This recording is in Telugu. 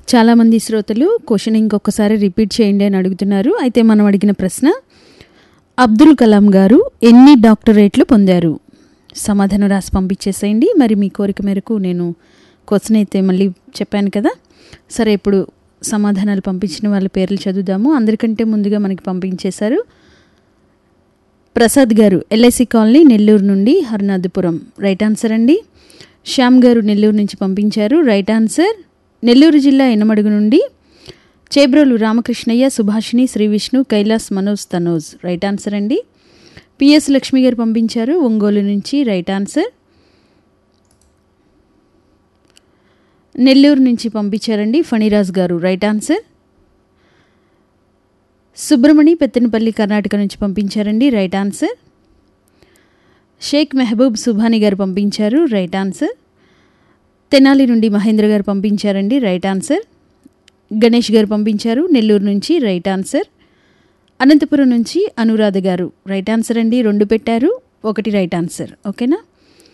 చాలామంది శ్రోతలు క్వశ్చన్ ఇంకొకసారి రిపీట్ చేయండి అని అడుగుతున్నారు అయితే మనం అడిగిన ప్రశ్న అబ్దుల్ కలాం గారు ఎన్ని డాక్టరేట్లు పొందారు సమాధానం రాసి పంపించేసేయండి మరి మీ కోరిక మేరకు నేను క్వశ్చన్ అయితే మళ్ళీ చెప్పాను కదా సరే ఇప్పుడు సమాధానాలు పంపించిన వాళ్ళ పేర్లు చదువుదాము అందరికంటే ముందుగా మనకి పంపించేశారు ప్రసాద్ గారు ఎల్ఐసి కాలనీ నెల్లూరు నుండి హర్నాథపురం రైట్ ఆన్సర్ అండి శ్యామ్ గారు నెల్లూరు నుంచి పంపించారు రైట్ ఆన్సర్ నెల్లూరు జిల్లా ఎనమడుగు నుండి చేబ్రోలు రామకృష్ణయ్య సుభాషిణి శ్రీ విష్ణు కైలాస్ మనోజ్ తనోజ్ రైట్ ఆన్సర్ అండి పిఎస్ లక్ష్మి గారు పంపించారు ఒంగోలు నుంచి రైట్ ఆన్సర్ నెల్లూరు నుంచి పంపించారండి ఫణిరాజ్ గారు రైట్ ఆన్సర్ సుబ్రమణి పెత్తనపల్లి కర్ణాటక నుంచి పంపించారండి రైట్ ఆన్సర్ షేక్ మెహబూబ్ సుభాని గారు పంపించారు రైట్ ఆన్సర్ తెనాలి నుండి మహేంద్ర గారు పంపించారండి రైట్ ఆన్సర్ గణేష్ గారు పంపించారు నెల్లూరు నుంచి రైట్ ఆన్సర్ అనంతపురం నుంచి అనురాధ గారు రైట్ ఆన్సర్ అండి రెండు పెట్టారు ఒకటి రైట్ ఆన్సర్ ఓకేనా